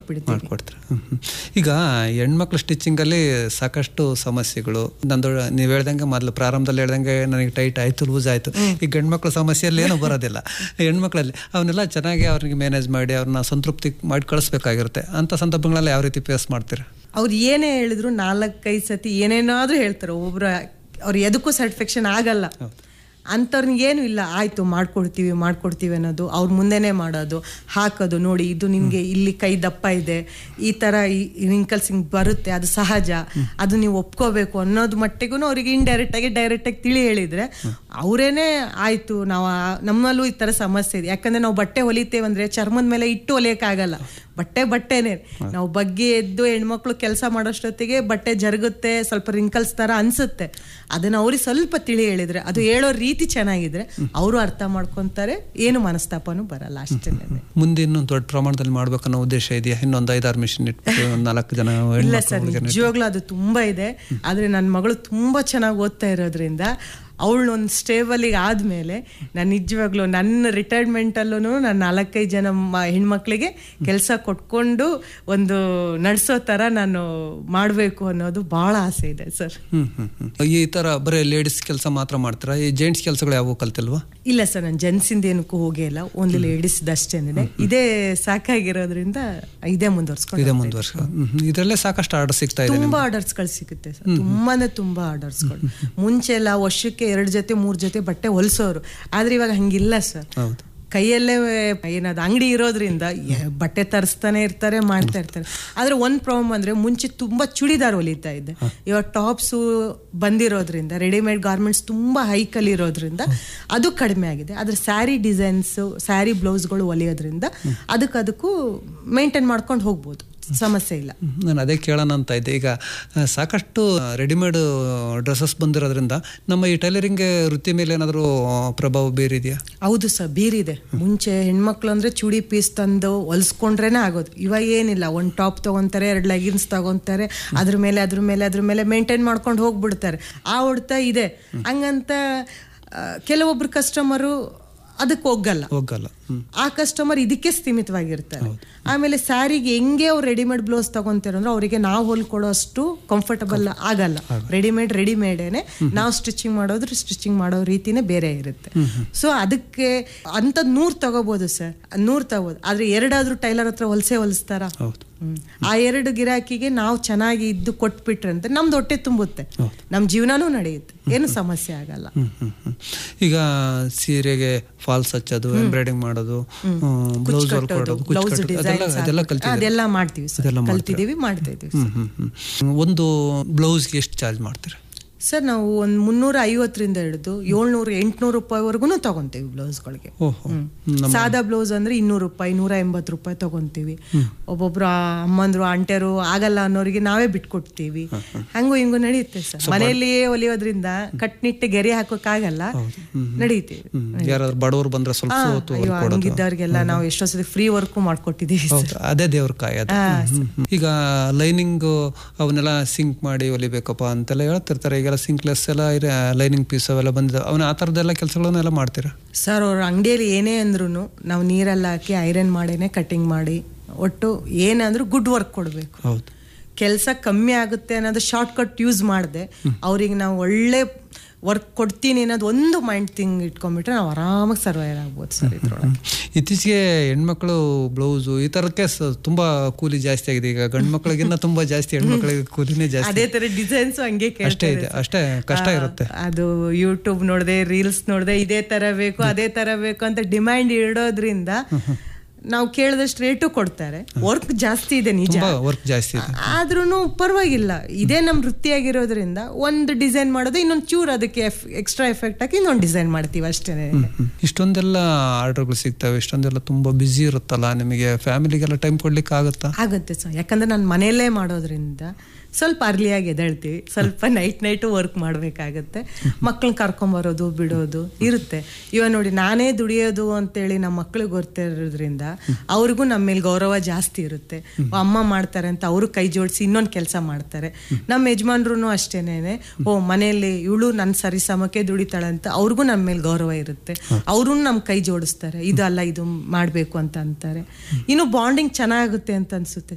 ಮಾಡ್ಕೊಟ್ಬಿಡ್ತೀವಿ ಮಾಡ್ಕೊಡ್ತಾರೆ ಹ್ಮ್, ಹ್ಮ್. ಈಗ ಹೆಣ್ಮಕ್ಳು ಸ್ಟಿಚಿಂಗಲ್ಲಿ ಸಾಕಷ್ಟು ಸಮಸ್ಯೆಗಳು ನಂದು ನೀವು ಹೇಳ್ದಂಗೆ ಮೊದಲು ಪ್ರಾರಂಭದಲ್ಲಿ ಹೇಳ್ದಂಗೆ ನನಗೆ ಟೈಟ್ ಆಯ್ತು ಲೂಸ್ ಆಯ್ತು ಈ ಗಂಡ್ಮಕ್ಳ ಸಮಸ್ಯೆಯಲ್ಲಿ ಏನೂ ಬರೋದಿಲ್ಲ ಹೆಣ್ಮಕ್ಳಲ್ಲಿ ಅವನ್ನೆಲ್ಲ ಚೆನ್ನಾಗಿ ಅವ್ರಿಗೆ ಮ್ಯಾನೇಜ್ ಮಾಡಿ ಅವ್ರನ್ನ ಸಂತೃಪ್ತಿ ಮಾಡಿ ಕಳಿಸ್ಬೇಕಾಗಿರುತ್ತೆ ಅಂತ ಸಂದರ್ಭಗಳಲ್ಲಿ ಯಾವ ರೀತಿ ಫೇಸ್ ಮಾಡ್ತೀರಾ ಅವ್ರು ಏನೇ ಹೇಳಿದ್ರು ನಾಲ್ಕೈದು ಸತಿ ಏನೇನಾದ್ರೂ ಹೇಳ್ತಾರೆ ಒಬ್ರು ಅವ್ರು ಎದಕ್ಕೂ ಸ್ಯಾಟಿಸ್ಫ್ಯಾಕ್ಷನ್ ಆಗಲ್ಲ ಅಂಥವ್ರಿಗೆ ಏನು ಇಲ್ಲ ಆಯಿತು ಮಾಡ್ಕೊಡ್ತೀವಿ ಮಾಡ್ಕೊಡ್ತೀವಿ ಅನ್ನೋದು ಅವ್ರ ಮುಂದೆನೇ ಮಾಡೋದು ಹಾಕೋದು ನೋಡಿ ಇದು ನಿಮಗೆ ಇಲ್ಲಿ ಕೈ ದಪ್ಪ ಇದೆ ಈ ಥರ ರಿಂಕಲ್ಸ್ ಹಿಂಗೆ ಬರುತ್ತೆ ಅದು ಸಹಜ ಅದು ನೀವು ಒಪ್ಕೋಬೇಕು ಅನ್ನೋದು ಮಟ್ಟಿಗೂ ಅವ್ರಿಗೆ ಇಂಡೈರೆಕ್ಟಾಗಿ ಡೈರೆಕ್ಟಾಗಿ ತಿಳಿ ಹೇಳಿದರೆ ಅವರೇನೆ ಆಯಿತು ನಾವು ಆ- ನಮ್ಮಲ್ಲೂ ಈ ಥರ ಸಮಸ್ಯೆ ಇದೆ ಯಾಕಂದರೆ ನಾವು ಬಟ್ಟೆ ಹೊಲಿತೇವೆ ಅಂದರೆ ಚರ್ಮದ ಮೇಲೆ ಇಟ್ಟು ಹೊಲಿಯೋಕ್ಕಾಗಲ್ಲ ಬಟ್ಟೆ ಬಟ್ಟೆನೇ ನಾವು ಬಗ್ಗೆ ಎದ್ದು ಹೆಣ್ಮಕ್ಳು ಕೆಲಸ ಮಾಡೋಷ್ಟೊತ್ತಿಗೆ ಬಟ್ಟೆ ಜರುಗುತ್ತೆ ಸ್ವಲ್ಪ ರಿಂಕಲ್ಸ್ ಥರ ಅನ್ಸುತ್ತೆ ಅದನ್ನ ಅವ್ರಿಗೆ ಸ್ವಲ್ಪ ತಿಳಿ ಹೇಳಿದ್ರೆ ಅದು ಹೇಳೋ ರೀತಿ ಚೆನ್ನಾಗಿದ್ರೆ ಅವರು ಅರ್ಥ ಮಾಡ್ಕೊಂತಾರೆ ಏನು ಮನಸ್ತಾಪನೂ ಬರಲ್ಲ ಅಷ್ಟೇ ಮುಂದೆ ಇನ್ನೊಂದು ದೊಡ್ಡ ಪ್ರಮಾಣದಲ್ಲಿ ಮಾಡ್ಬೇಕನ್ನೋ ಉದ್ದೇಶ ಇದೆಯಾ ಇನ್ನೊಂದು ಐದಾರು ಮಿಷಿನ್ ಇಟ್ಬಿಟ್ಟು ಒಂದು ನಾಲ್ಕು ಜನ ಇಲ್ಲ ಹೆಣ್ಮಕ್ಳು ಸರ್ ಹುಡುಗರನ್ನ ನಿಜವಾಗ್ಲೂ ಅದು ತುಂಬಾ ಇದೆ ಆದ್ರೆ ನನ್ನ ಮಗಳು ತುಂಬಾ ಚೆನ್ನಾಗಿ ಓದ್ತಾ ಇರೋದ್ರಿಂದ ಅವಳು ಒಂದು ಸ್ಟೇಬಲಿಗೆ ಆದಮೇಲೆ ನಾನು ನಿಜವಾಗ್ಲೂ ನನ್ನ ರಿಟೈರ್ಮೆಂಟಲ್ಲೂ ನಾನು ನಾಲ್ಕೈದು ಜನ ಮ ಹೆಣ್ಮಕ್ಳಿಗೆ ಕೆಲಸ ಕೊಟ್ಕೊಂಡು ಒಂದು ನಡೆಸೋ ಥರ ನಾನು ಮಾಡಬೇಕು ಅನ್ನೋದು ಭಾಳ ಆಸೆ ಇದೆ ಸರ್ ಹ್ಮ್ ಹ್ಮ್ ಹ್ಮ್. ಈ ತರ ಬರೀ ಲೇಡೀಸ್ ಕೆಲಸ ಮಾತ್ರ ಮಾಡ್ತೀರಾ ಈ ಜೆಂಟ್ಸ್ ಕೆಲಸಗಳು ಯಾವ ಕಲ್ತಿಲ್ವಾ ಇಲ್ಲ ಸರ್ ನಾನು ಜೆಂಟ್ಸಿಂದ ಏನಕ್ಕೂ ಹೋಗೇ ಇಲ್ಲ ಓನ್ಲಿ ಲೇಡೀಸ್ದು ಅಷ್ಟೇನಿದೆ ಇದೇ ಸಾಕಾಗಿರೋದ್ರಿಂದ ಇದೇ ಮುಂದುವರ್ಸ್ಕೊಂಡು ಇದೇ ಮುಂದುವರ್ಸ ಇದರಲ್ಲೇ ಸಾಕಷ್ಟು ಆರ್ಡರ್ ಸಿಗ್ತಾ ಇದೆ ತುಂಬಾ ಆರ್ಡರ್ಸ್ಗಳು ಸಿಗುತ್ತೆ ಸರ್ ತುಂಬಾನೇ ತುಂಬಾ ಆರ್ಡರ್ಸ್ಗಳು ಮುಂಚೆ ಎಲ್ಲ ವರ್ಷಕ್ಕೆ ಎರಡು ಜೊತೆ ಮೂರು ಜೊತೆ ಬಟ್ಟೆ ಹೊಲ್ಸೋರು ಆದ್ರೆ ಇವಾಗ ಹಂಗಿಲ್ಲ ಸರ್ ಹೌದು ಕೈಯಲ್ಲೇ ಏನದು ಅಂಗಡಿ ಇರೋದ್ರಿಂದ ಯ- ಬಟ್ಟೆ ತರಿಸ್ತಾನೆ ಇರ್ತಾರೆ ಮಾಡ್ತಾ ಇರ್ತಾರೆ ಆದ್ರೆ ಒಂದ್ ಪ್ರಾಬ್ಲಮ್ ಅಂದ್ರೆ ಮುಂಚೆ ತುಂಬಾ ಚೂಡಿದಾರ್ ಹೊಲಿತಾ ಇದ್ದೆ ಇವಾಗ ಟಾಪ್ಸು ಬಂದಿರೋದ್ರಿಂದ ರೆಡಿಮೇಡ್ ಗಾರ್ಮೆಂಟ್ಸ್ ತುಂಬಾ ಹೈಕಲ್ ಇರೋದ್ರಿಂದ ಅದು ಕಡಿಮೆ ಆಗಿದೆ ಆದ್ರೆ ಸ್ಯಾರಿ ಡಿಸೈನ್ಸ್ ಸ್ಯಾರಿ ಬ್ಲೌಸ್ಗಳು ಹೊಲಿಯೋದ್ರಿಂದ ಅದಕ್ಕೆ ಅದಕ್ಕೂ ಮೇಂಟೈನ್ ಮಾಡ್ಕೊಂಡು ಹೋಗ್ಬೋದು ಸಮಸ್ಯೆ ಇಲ್ಲ ನಾನು ಅದೇ ಕೇಳೋಣ ಅಂತ ಇದ್ದೆ ಈಗ ಆ, ಸಾಕಷ್ಟು ರೆಡಿಮೇಡ್ ಡ್ರೆಸ್ಸಸ್ ಬಂದಿರೋದ್ರಿಂದ ನಮ್ಮ ಈ ಟೈಲರಿಂಗ್ ವೃತ್ತಿ ಮೇಲೆ ಏನಾದರೂ ಪ್ರಭಾವ ಬೀರಿದೆಯಾ ಹೌದು ಸರ್ ಬೀರಿದೆ ಮುಂಚೆ ಹೆಣ್ಮಕ್ಳು ಅಂದ್ರೆ ಚೂಡಿ ಪೀಸ್ ತಂದು ಹೊಲ್ಸ್ಕೊಂಡ್ರೇನೆ ಆಗೋದು ಇವಾಗ ಏನಿಲ್ಲ ಒಂದು ಟಾಪ್ ತಗೊಂತಾರೆ ಎರಡು ಲೆಗಿನ್ಸ್ ತಗೊಂತಾರೆ ಅದ್ರ ಮೇಲೆ ಅದ್ರ ಮೇಲೆ ಅದ್ರ ಮೇಲೆ ಮೇಂಟೈನ್ ಮಾಡ್ಕೊಂಡು ಹೋಗ್ಬಿಡ್ತಾರೆ ಆ ಹೊಡ್ತ ಇದೆ ಹಂಗಂತ ಆ, ಕೆಲವೊಬ್ರು ಕಸ್ಟಮರು ಅದಕ್ಕೆ ಹೋಗಲ್ಲ ಹೋಗಲ್ಲ ಹ್ಮ್ ಆ ಕಸ್ಟಮರ್ ಇದಕ್ಕೆ ಸ್ಥೀಮಿತವಾಗಿರ್ತಾರೆ ಆಮೇಲೆ ಸ್ಯಾರಿಗೆ ಹೆಂಗೆ ಅವ್ರು ರೆಡಿಮೇಡ್ ಬ್ಲೌಸ್ ತಗೊಂತಾರೆ ಅಂದ್ರೆ ಅವರಿಗೆ ನಾವು ಹೊಲ್ಕೊಡೋ ಅಷ್ಟು ಕಂಫರ್ಟಬಲ್ ಆಗಲ್ಲ ರೆಡಿಮೇಡ್ ರೆಡಿಮೇಡೇನೆ ನಾವು ಸ್ಟಿಚಿಂಗ್ ಮಾಡೋದ್ರ ಸ್ಟಿಚಿಂಗ್ ಮಾಡೋ ರೀತಿನೇ ಬೇರೆ ಇರುತ್ತೆ ಸೊ ಅದಕ್ಕೆ ಅಂಥದ್ದು ನೂರು ತಗೋಬೋದು ಸರ್ ನೂರು ತಗೋಬೋದು ಆದ್ರೆ ಎರಡಾದ್ರೂ ಟೈಲರ್ ಹತ್ರ ಹೊಲ್ಸೆ ಹೊಲಿಸ್ತಾರ ಹೌದು ಹ್ಮ್. ಆ ಎರಡು ಗಿರಾಕಿಗೆ ನಾವು ಚೆನ್ನಾಗಿ ಇದ್ದು ಕೊಟ್ಬಿಟ್ರೆ ಅಂತ ನಮ್ದು ಹೊಟ್ಟೆ ತುಂಬುತ್ತೆ ನಮ್ಮ ಜೀವನನೂ ನಡೆಯುತ್ತೆ ಏನು ಸಮಸ್ಯೆ ಆಗಲ್ಲ ಹ್ಮ್ ಹ್ಮ್ ಹ್ಮ್. ಈಗ ಸೀರೆಗೆ ಫಾಲ್ಸ್ ಹಚ್ಚೋದು ಎಂಬ್ರಾಯ್ಡಿಂಗ್ ಮಾಡೋದು ಬ್ಲೌಸ್ ಹೊಲ್ಕೊಡೋದು ಕುಚ್ಚು ಬ್ಲೌಸ್ ಕಟ್ಟೋದು ಅದೆಲ್ಲ ಡಿಸೈನ್ಸ್ ಅದೆಲ್ಲ ಕಲ್ತಿದ್ದೀರಾ? ಅದೆಲ್ಲ ಮಾಡ್ತೀವಿ ಸರ್ ಅದೆಲ್ಲ ಮಾಡ್ತೀರಾ? ಕಲ್ತಿದೀವಿ ಮಾಡ್ತಾ ಇದೀವಿ ಹ್ಮ್ ಹ್ಮ್ ಹ್ಮ್ ಒಂದು ಬ್ಲೌಸ್ಗೆ ಎಷ್ಟು ಚಾರ್ಜ್ ಮಾಡ್ತೀರಾ ಸರ್ ನಾವು ಒಂದು ಮುನ್ನೂರ ಐವತ್ತರಿಂದ ಹಿಡಿದು ಏಳ್ನೂರು ಎಂಟ್ನೂರು ರೂಪಾಯಿವರೆಗೂ ತಗೊಂತೀವಿ ಬ್ಲೌಸ್ಗಳಿಗೆ ಓಹೋ ಸಾದಾ ಬ್ಲೌಸ್ ಅಂದ್ರೆ ಇನ್ನೂರು ರೂಪಾಯಿ ನೂರ ಎಂಬತ್ತು ರೂಪಾಯಿ ತಗೊಂತೀವಿ ಒಬ್ಬೊಬ್ರು ಆ ಅಮ್ಮಂದ್ರು ಆಂಟೆರು ಆಗಲ್ಲ ಅನ್ನೋರಿಗೆ ನಾವೇ ಬಿಟ್ಕೊಡ್ತೀವಿ ಹಂಗು ಹಿಂಗು ನಡೆಯುತ್ತೆ ಸರ್ ಮನೆಯಲ್ಲಿಯೇ ಹೊಲಿಯೋದ್ರಿಂದ ಕಟ್ನಿಟ್ಟು ಗೆರೆ ಹಾಕೋಕ್ಕಾಗಲ್ಲ ನಡೀತೀವಿ ಹ್ಮ್. ಯಾರಾದ್ರೂ ಬಡವರು ಬಂದ್ರೆ ಸ್ವಲ್ಪ ಆ, ಹೊತ್ತು ಅಯ್ಯೋ ಹೊಲ್ಕೊಡೋದು ಹಂಗಿದ್ದವ್ರಿಗೆಲ್ಲ ನಾವು ಎಷ್ಟೋ ಸತಿ ಫ್ರೀ ವರ್ಕು ಮಾಡ್ಕೊಟ್ಟಿದ್ದೀವಿ ಸರ್ ಹೌದು ಅದೇ ದೇವ್ರ ಕಾಯೋದು ಹ್ಮ್, ಹ್ಮ್. ಈಗ ಲೈನಿಂಗ್ ಅವನ್ನೆಲ್ಲ ಸಿಂಕ್ ಮಾಡಿ ಹೊಲಿಬೇಕಪ್ಪ ಅಂತೆಲ್ಲ ಹೇಳ್ತಿರ್ತಾರೆ ಈಗೆಲ್ಲ ಸಿಂಕ್ಲೆಸ್ ಎಲ್ಲ ಲೈನಿಂಗ್ ಪೀಸ್ ಅವೆಲ್ಲ ಬಂದಿದೆ ಅವನ್ನ ಆ ಥರದ್ದೆಲ್ಲ ಕೆಲಸಗಳನ್ನೆಲ್ಲ ಮಾಡ್ತೀರಾ ಸರ್ ಅವ್ರ ಅಂಗಡಿಯಲ್ಲಿ ಏನೇ ಅಂದ್ರೂ ನಾವು ನೀರಲ್ಲಿ ಹಾಕಿ ಐರನ್ ಮಾಡೇನೆ ಕಟಿಂಗ್ ಮಾಡಿ ಒಟ್ಟು ಏನಂದ್ರೂ ಗುಡ್ ವರ್ಕ್ ಕೊಡಬೇಕು ಹೌದು ಕೆಲಸ ಕಮ್ಮಿ ಆಗುತ್ತೆ ಅನ್ನೋದು ಶಾರ್ಟ್ ಕಟ್ ಯೂಸ್ ಮಾಡಿದೆ ಅವ್ರಿಗೆ ನಾವು ಒಳ್ಳೆ ವರ್ಕ್ ಕೊಡ್ತೀನಿ ಅನ್ನೋದು ಒಂದು ಮೈಂಡ್ ಥಿಂಗ್ ಇಟ್ಕೊಂಡ್ಬಿಟ್ರೆ ನಾವು ಆರಾಮಾಗಿ ಸರ್ವೈವ್ ಆಗ್ಬೋದು ಸರ್ ಇದ್ರೊಳಗೆ ಇತ್ತೀಚೆಗೆ ಹೆಣ್ಮಕ್ಳು ಬ್ಲೌಸು ಈ ಥರಕ್ಕೆ ಸ- ತುಂಬಾ ಕೂಲಿ ಜಾಸ್ತಿ ಆಗಿದೆ ಈಗ ಗಂಡು ಮಕ್ಕಳಿಗಿನ್ನ ತುಂಬಾ ಜಾಸ್ತಿ ಹೆಣ್ಮಕ್ಳಿಗೆ ಕೂಲಿನೇ ಜಾಸ್ತಿ ಅದೇ ತರ ಡಿಸೈನ್ಸ್ ಹಂಗೆ ಅಷ್ಟೇ ಕೇಳ್ತಾರೆ ಇದೆ ಅಷ್ಟೇ ಕಷ್ಟ ಇರುತ್ತೆ ಅದು ಯೂಟ್ಯೂಬ್ ನೋಡಿದೆ ರೀಲ್ಸ್ ನೋಡಿದೆ ಇದೇ ತರ ಬೇಕು ಅದೇ ತರ ಬೇಕು ಅಂತ ಡಿಮ್ಯಾಂಡ್ ಇಡೋದ್ರಿಂದ ನಾವು ಕೇಳಿದಷ್ಟು ರೇಟು ಕೊಡ್ತಾರೆ ವರ್ಕ್ ಜಾಸ್ತಿ ಇದೆ ನಿಜ ತುಂಬಾ ವರ್ಕ್ ಜಾಸ್ತಿ ಇದೆ ಆದ್ರೂ ಪರವಾಗಿಲ್ಲ ಇದೇ ನಮ್ಮ ವೃತ್ತಿಯಾಗಿರೋದ್ರಿಂದ ಒಂದು ಡಿಸೈನ್ ಮಾಡೋದು ಇನ್ನೊಂದು ಚೂರು ಅದಕ್ಕೆ ಎಕ್ಸ್ಟ್ರಾ ಎಫೆಕ್ಟ್ ಹಾಕಿ ಇನ್ನೊಂದು ಡಿಸೈನ್ ಮಾಡ್ತೀವಿ ಅಷ್ಟೇ ಹ್ಮ್. ಇಷ್ಟೊಂದೆಲ್ಲ ಆರ್ಡರ್ಗಳು ಸಿಗ್ತವೆ ಇಷ್ಟೊಂದೆಲ್ಲ ತುಂಬಾ ಬ್ಯುಸಿ ಇರುತ್ತಲ್ಲ ನಿಮಗೆ ಫ್ಯಾಮಿಲಿಗೆಲ್ಲ ಟೈಮ್ ಕೊಡ್ಲಿಕ್ಕೆ ಆಗುತ್ತಾ ಆಗುತ್ತೆ ಸರ್ ಯಾಕಂದ್ರೆ ನಾನು ಮನೆಯಲ್ಲೇ ಮಾಡೋದ್ರಿಂದ ಸ್ವಲ್ಪ ಅರ್ಲಿಯಾಗಿ ಎದ್ದೇಳ್ತೀವಿ ಸ್ವಲ್ಪ ನೈಟ್ ನೈಟು ವರ್ಕ್ ಮಾಡಬೇಕಾಗತ್ತೆ ಮಕ್ಕಳನ್ನ ಕರ್ಕೊಂಬರೋದು ಬಿಡೋದು ಇರುತ್ತೆ ಇವಾಗ ನೋಡಿ ನಾನೇ ದುಡಿಯೋದು ಅಂತೇಳಿ ನಮ್ಮ ಮಕ್ಳಿಗೆ ಗೊತ್ತಿರೋದ್ರಿಂದ ಅವ್ರಿಗೂ ನಮ್ಮ ಮೇಲೆ ಗೌರವ ಜಾಸ್ತಿ ಇರುತ್ತೆ ಅಮ್ಮ ಮಾಡ್ತಾರೆ ಅಂತ ಅವರು ಕೈ ಜೋಡಿಸಿ ಇನ್ನೊಂದು ಕೆಲಸ ಮಾಡ್ತಾರೆ ನಮ್ಮ ಯಜಮಾನ್ರು ಅಷ್ಟೇನೆ ಓ ಮನೆಯಲ್ಲಿ ಇವಳು ನನ್ನ ಸರಿ ಸಮಕ್ಕೆ ದುಡಿತಾಳೆ ಅಂತ ಅವ್ರಿಗೂ ನಮ್ಮ ಮೇಲೆ ಗೌರವ ಇರುತ್ತೆ ಅವರು ನಮ್ಮ ಕೈ ಜೋಡಿಸ್ತಾರೆ ಇದು ಅಲ್ಲ ಇದು ಮಾಡಬೇಕು ಅಂತ ಅಂತಾರೆ ಇನ್ನು ಬಾಂಡಿಂಗ್ ಚೆನ್ನಾಗುತ್ತೆ ಅಂತ ಅನ್ಸುತ್ತೆ